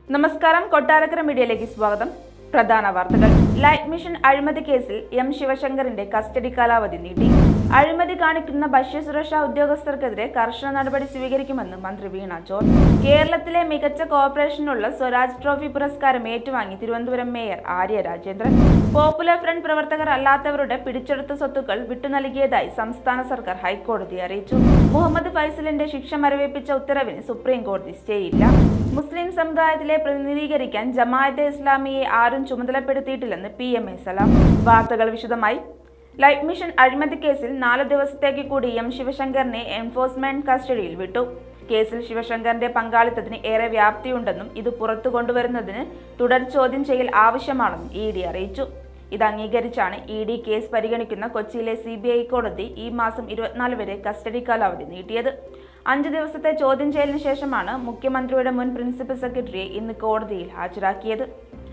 നമസ്കാരം കൊട്ടാരക്കര മീഡിയയിലേക്ക് സ്വാഗതം പ്രധാന വാർത്തകൾ ലൈഫ് മിഷൻ അഴിമതി കേസിൽ എം ശിവശങ്കറിന്റെ കസ്റ്റഡി കാലാവധി നീട്ടി അഴിമതി കാണിക്കുന്ന ഭക്ഷ്യസുരക്ഷാ ഉദ്യോഗസ്ഥർക്കെതിരെ കർശന നടപടി സ്വീകരിക്കുമെന്ന് മന്ത്രി വീണ ജോർജ് കേരളത്തിലെ മികച്ച കോർപ്പറേഷനുള്ള സ്വരാജ് ട്രോഫി പുരസ്കാരം ഏറ്റുവാങ്ങി Thiruvananthapuram mayor Arya Rajendran Popular Front പ്രവർത്തകർ അല്ലാത്തവരുടെ പിടിച്ചെടുത്ത സ്വത്തുക്കൾ വിട്ടുനൽകിയതായി സംസ്ഥാന സർക്കാർ ഹൈക്കോടതിയെ അറിയിച്ചു മുഹമ്മദ് ഫൈസലിന്റെ ശിക്ഷ മരവിപ്പിച്ച ഉത്തരവിന് സുപ്രീം കോടതി സ്റ്റേയില്ല മുസ്ലിം സമുദായത്തിലെ പ്രതിനിധീകരിക്കാൻ ജമാഅത്തെ ഇസ്ലാമിയെ ആരും ചുമതലപ്പെടുത്തിയിട്ടില്ലെന്ന് പി എം എ സലാം വാർത്തകൾ വിശദമായി ലൈഫ് മിഷൻ അഴിമതി കേസിൽ നാല് ദിവസത്തേക്ക് കൂടി എം ശിവശങ്കറിനെ എൻഫോഴ്സ്മെന്റ് കസ്റ്റഡിയിൽ വിട്ടു കേസിൽ ശിവശങ്കറിന്റെ പങ്കാളിത്തത്തിന് ഏറെ വ്യാപ്തിയുണ്ടെന്നും ഇത് പുറത്തു കൊണ്ടുവരുന്നതിന് തുടർ ചോദ്യം ചെയ്യൽ ആവശ്യമാണെന്നും ഇ ഡി അറിയിച്ചു ഇത് അംഗീകരിച്ചാണ് ഇ ഡി കേസ് പരിഗണിക്കുന്ന കൊച്ചിയിലെ സി ബി ഐ കോടതി ഈ മാസം ഇരുപത്തിനാല് വരെ കസ്റ്റഡി കാലാവധി നീട്ടിയത് അഞ്ച് ദിവസത്തെ ചോദ്യം ചെയ്യലിന് ശേഷമാണ് മുഖ്യമന്ത്രിയുടെ മുൻ പ്രിൻസിപ്പൽ സെക്രട്ടറിയെ ഇന്ന് കോടതിയിൽ ഹാജരാക്കിയത്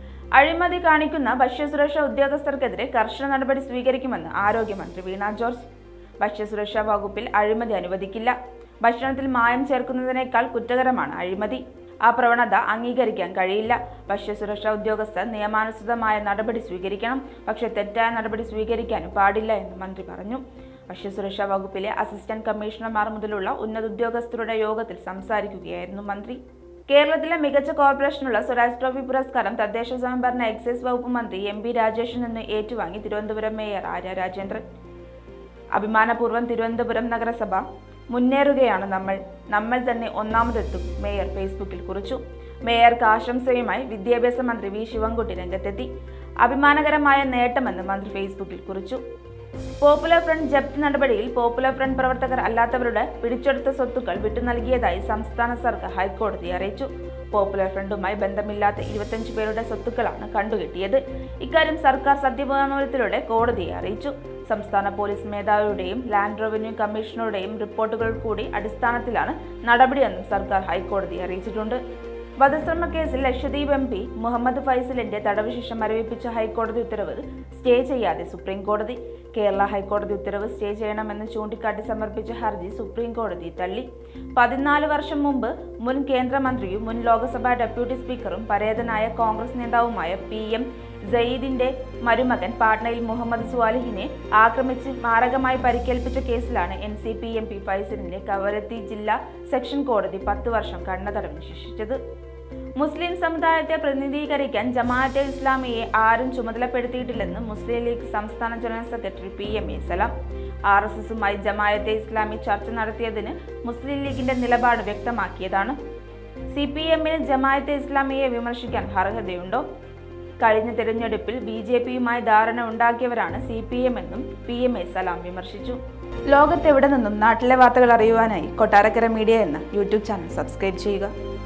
അഴിമതി കാണിക്കുന്ന ഭക്ഷ്യസുരക്ഷാ ഉദ്യോഗസ്ഥർക്കെതിരെ കർശന നടപടി സ്വീകരിക്കുമെന്ന് ആരോഗ്യമന്ത്രി വീണ ജോർജ് ഭക്ഷ്യസുരക്ഷാ വകുപ്പിൽ അഴിമതി അനുവദിക്കില്ല ഭക്ഷണത്തിൽ മായം ചേർക്കുന്നതിനേക്കാൾ കുറ്റകരമാണ് അഴിമതി ആ പ്രവണത അംഗീകരിക്കാൻ കഴിയില്ല ഭക്ഷ്യസുരക്ഷാ ഉദ്യോഗസ്ഥർ നിയമാനുസൃതമായ നടപടി സ്വീകരിക്കണം പക്ഷേ തെറ്റായ നടപടി സ്വീകരിക്കാനും പാടില്ല എന്ന് മന്ത്രി പറഞ്ഞു ഭക്ഷ്യസുരക്ഷാ വകുപ്പിലെ അസിസ്റ്റന്റ് കമ്മീഷണർമാർ മുതലുള്ള ഉന്നത ഉദ്യോഗസ്ഥരുടെ യോഗത്തിൽ സംസാരിക്കുകയായിരുന്നു മന്ത്രി കേരളത്തിലെ മികച്ച കോർപ്പറേഷനുള്ള സ്വരാജ് ട്രോഫി പുരസ്കാരം തദ്ദേശ സ്വയംഭരണ എക്സൈസ് വകുപ്പ് മന്ത്രി എം പി രാജേഷിൽ നിന്ന് ഏറ്റുവാങ്ങി തിരുവനന്തപുരം മേയർ ആര്യ രാജേന്ദ്രൻ അഭിമാനപൂർവ്വം തിരുവനന്തപുരം നഗരസഭ മുന്നേറുകയാണ് നമ്മൾ നമ്മൾ തന്നെ ഒന്നാമതെത്തും മേയർ ഫേസ്ബുക്കിൽ കുറിച്ചു മേയർക്ക് ആശംസയുമായി വിദ്യാഭ്യാസ മന്ത്രി വി ശിവൻകുട്ടി രംഗത്തെത്തി അഭിമാനകരമായ നേട്ടമെന്ന് മന്ത്രി ഫേസ്ബുക്കിൽ കുറിച്ചു പോപ്പുലർ ഫ്രണ്ട് ജപ്തി നടപടിയിൽ പോപ്പുലർ ഫ്രണ്ട് പ്രവർത്തകർ അല്ലാത്തവരുടെ പിടിച്ചെടുത്ത സ്വത്തുക്കൾ വിട്ടുനൽകിയതായി സംസ്ഥാന സർക്കാർ ഹൈക്കോടതിയെ അറിയിച്ചു പോപ്പുലർ ഫ്രണ്ടുമായി ബന്ധമില്ലാത്ത ഇരുപത്തഞ്ച് പേരുടെ സ്വത്തുക്കളാണ് കണ്ടുകിട്ടിയത് ഇക്കാര്യം സർക്കാർ സത്യവാങ്മൂലത്തിലൂടെ കോടതിയെ അറിയിച്ചു സംസ്ഥാന പോലീസ് മേധാവിയുടെയും ലാൻഡ് റവന്യൂ കമ്മീഷണറുടെയും റിപ്പോർട്ടുകൾ കൂടി അടിസ്ഥാനത്തിലാണ് നടപടിയെന്നും സർക്കാർ ഹൈക്കോടതിയെ അറിയിച്ചിട്ടുണ്ട് വധശ്രമ കേസിൽ ലക്ഷദ്വീപ് എം പി മുഹമ്മദ് ഫൈസലിന്റെ തടവ് ശിക്ഷ മരവിപ്പിച്ച ഹൈക്കോടതി ഉത്തരവ് സ്റ്റേ ചെയ്യാതെ സുപ്രീം കോടതി കേരള ഹൈക്കോടതി ഉത്തരവ് സ്റ്റേ ചെയ്യണമെന്ന് ചൂണ്ടിക്കാട്ടി സമർപ്പിച്ച ഹർജി സുപ്രീം കോടതി തള്ളി പതിനാല് വർഷം മുമ്പ് മുൻ കേന്ദ്രമന്ത്രിയും മുൻ ലോക്സഭാ ഡെപ്യൂട്ടി സ്പീക്കറും പരേതനായ കോൺഗ്രസ് നേതാവുമായ പി എം സയ്യിദിന്റെ മരുമകൻ പാട്നയിൽ മുഹമ്മദ് സ്വാലിഹിനെ ആക്രമിച്ച് മാരകമായി പരിക്കേൽപ്പിച്ച കേസിലാണ് N C P M P ഫൈസലിനെ കവരത്തി ജില്ലാ സെക്ഷൻ കോടതി പത്ത് വർഷം കണ്ണതടവിന് ശിക്ഷിച്ചത് മുസ്ലിം സമുദായത്തെ പ്രതിനിധീകരിക്കാൻ ജമാഅത്തെ ഇസ്ലാമിയെ ആരും ചുമതലപ്പെടുത്തിയിട്ടില്ലെന്ന് മുസ്ലിം ലീഗ് സംസ്ഥാന general secretary P M A Salam R S എസുമായി ജമാഅത്തെ ഇസ്ലാമി ചർച്ച നടത്തിയതിന് മുസ്ലിം ലീഗിന്റെ നിലപാട് വ്യക്തമാക്കിയതാണ് സി പി എമ്മിന് ജമാഅത്തെ ഇസ്ലാമിയെ വിമർശിക്കാൻ അർഹതയുണ്ടോ കഴിഞ്ഞ തെരഞ്ഞെടുപ്പിൽ ബി ജെ പിയുമായി ധാരണ ഉണ്ടാക്കിയവരാണ് സി പി എം എന്നും പി എം എ സലാം വിമർശിച്ചു ലോകത്തെവിടെ നിന്നും നാട്ടിലെ വാർത്തകൾ അറിയുവാനായി കൊട്ടാരക്കര മീഡിയ എന്ന യൂട്യൂബ് ചാനൽ സബ്സ്ക്രൈബ് ചെയ്യുക